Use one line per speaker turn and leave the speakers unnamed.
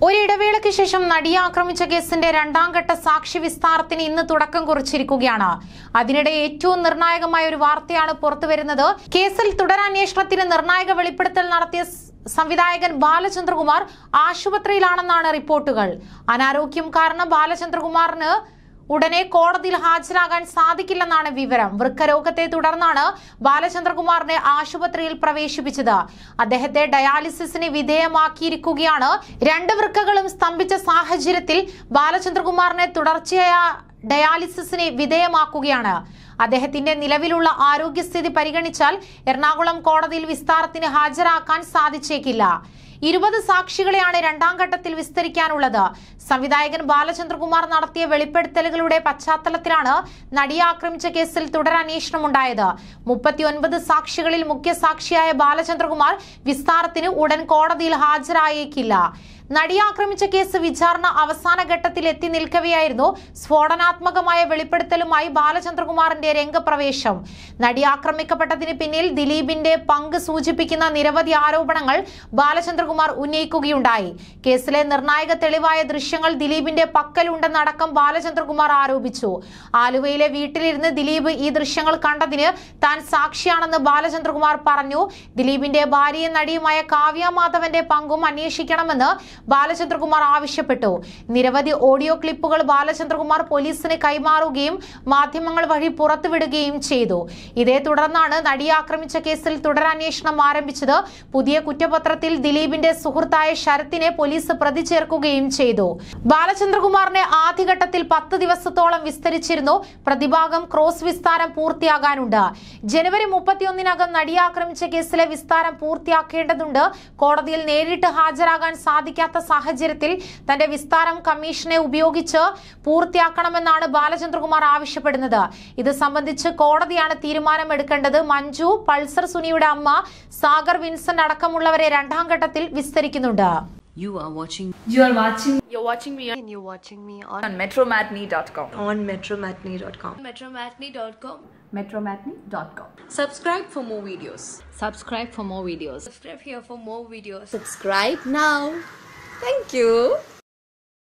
ഒരിടവേളയ്ക്ക് ശേഷം നടിയെ ആക്രമിച്ച കേസിന്റെ രണ്ടാം ഘട്ട സാക്ഷി വിസ്താരത്തിന് ഇന്ന് തുടക്കം കുറിച്ചിരിക്കുകയാണ് അതിനിടെ ഏറ്റവും നിർണായകമായ ഒരു വാർത്തയാണ് പുറത്തുവരുന്നത് കേസിൽ തുടരന്വേഷണത്തിന് നിർണായക വെളിപ്പെടുത്തൽ നടത്തിയ സ് സംവിധായകൻ ബാലചന്ദ്രകുമാർ ആശുപത്രിയിലാണെന്നാണ് റിപ്പോർട്ടുകൾ അനാരോഗ്യം കാരണം ബാലചന്ദ്രകുമാറിന് ഉടനെ കോടതിയിൽ ഹാജരാകാൻ സാധിക്കില്ലെന്നാണ് വിവരം വൃക്കരോഗത്തെ തുടർന്നാണ് ബാലചന്ദ്രകുമാറിനെ ആശുപത്രിയിൽ പ്രവേശിപ്പിച്ചത് അദ്ദേഹത്തെ ഡയാലിസിസിന് വിധേയമാക്കിയിരിക്കുകയാണ് രണ്ട് വൃക്കകളും സ്തംഭിച്ച സാഹചര്യത്തിൽ ബാലചന്ദ്രകുമാറിനെ തുടർച്ചയായ ഡയാലിസിസിന് വിധേയമാക്കുകയാണ് അദ്ദേഹത്തിന്റെ നിലവിലുള്ള ആരോഗ്യസ്ഥിതി പരിഗണിച്ചാൽ എറണാകുളം കോടതിയിൽ വിസ്താരത്തിന് ഹാജരാക്കാൻ സാധിച്ചേക്കില്ല ഇരുപത് സാക്ഷികളെയാണ് രണ്ടാം ഘട്ടത്തിൽ വിസ്തരിക്കാനുള്ളത് സംവിധായകൻ ബാലചന്ദ്രകുമാർ നടത്തിയ വെളിപ്പെടുത്തലുകളുടെ പശ്ചാത്തലത്തിലാണ് നടിയെ ആക്രമിച്ച കേസിൽ തുടരന്വേഷണം ഉണ്ടായത് മുപ്പത്തിയൊൻപത് സാക്ഷികളിൽ മുഖ്യ സാക്ഷിയായ ബാലചന്ദ്രകുമാർ വിസ്താരത്തിന് ഉടൻ കോടതിയിൽ ഹാജരായേക്കില്ല നടിയെ ആക്രമിച്ച കേസ് വിചാരണ അവസാന ഘട്ടത്തിൽ എത്തി നിൽക്കവെയായിരുന്നു സ്ഫോടനാത്മകമായ വെളിപ്പെടുത്തലുമായി ബാലചന്ദ്രകുമാറിന്റെ രംഗപ്രവേശം നടി ആക്രമിക്കപ്പെട്ടതിന് പിന്നിൽ ദിലീപിന്റെ പങ്ക് സൂചിപ്പിക്കുന്ന നിരവധി ആരോപണങ്ങൾ ബാലചന്ദ്രകുമാർ ഉന്നയിക്കുകയുണ്ടായി കേസിലെ നിർണായക തെളിവായ ദൃശ്യങ്ങൾ ദിലീപിന്റെ പക്കലുണ്ടെന്നടക്കം ബാലചന്ദ്രകുമാർ ആരോപിച്ചു ആലുവയിലെ വീട്ടിലിരുന്ന് ദിലീപ് ഈ ദൃശ്യങ്ങൾ കണ്ടതിന് താൻ സാക്ഷിയാണെന്ന് ബാലചന്ദ്രകുമാർ പറഞ്ഞു ദിലീപിന്റെ ഭാര്യയും നടിയുമായ കാവ്യ മാധവന്റെ പങ്കും അന്വേഷിക്കണമെന്ന് ബാലചന്ദ്രകുമാർ ആവശ്യപ്പെട്ടു നിരവധി ഓഡിയോ ക്ലിപ്പുകൾ ബാലചന്ദ്രകുമാർ പോലീസിന് കൈമാറുകയും മാധ്യമങ്ങൾ വഴി പുറത്തുവിടുകയും ചെയ്തു ഇതേ തുടർന്നാണ് നടിയെ ആക്രമിച്ച കേസിൽ തുടരന്വേഷണം ആരംഭിച്ചത് പുതിയ കുറ്റപത്രത്തിൽ ദിലീപിന്റെ സുഹൃത്തായ ശരത്തിനെ പോലീസ് പ്രതി ചേർക്കുകയും ചെയ്തു ബാലചന്ദ്രകുമാറിനെ ആദ്യഘട്ടത്തിൽ പത്ത് ദിവസത്തോളം വിസ്തരിച്ചിരുന്നു പ്രതിഭാഗം ക്രോസ് വിസ്താരം പൂർത്തിയാകാനുണ്ട് ജനുവരി മുപ്പത്തിയൊന്നിനകം നടിയെ ആക്രമിച്ച കേസിലെ വിസ്താരം പൂർത്തിയാക്കേണ്ടതുണ്ട് കോടതിയിൽ നേരിട്ട് ഹാജരാകാൻ സാധിക്കാത്ത സാഹചര്യത്തിൽ തന്റെ വിസ്താരം കമ്മീഷനെ ഉപയോഗിച്ച് പൂർത്തിയാക്കണമെന്നാണ് ബാലചന്ദ്രകുമാർ ആവശ്യപ്പെടുന്നത് ഇത് സംബന്ധിച്ച് കോടതിയാണ് തീരുമാനമെടുക്കേണ്ടത് മഞ്ജു പൾസർ സുനിയുടെ അമ്മ സാഗർ വിൻസെന്റ് അടക്കമുള്ളവരെ രണ്ടാം ഘട്ടത്തിൽ വിസ്തരിക്കുന്നുണ്ട്
You are watching
You are watching
You're watching me on,
and you're watching me on,
on metromatney.com.
on metromatney.com.
metromatney.com.
Metromatney.com.
Subscribe for more videos.
subscribe for more videos.
Subscribe here for more videos.
Subscribe now. Thank you.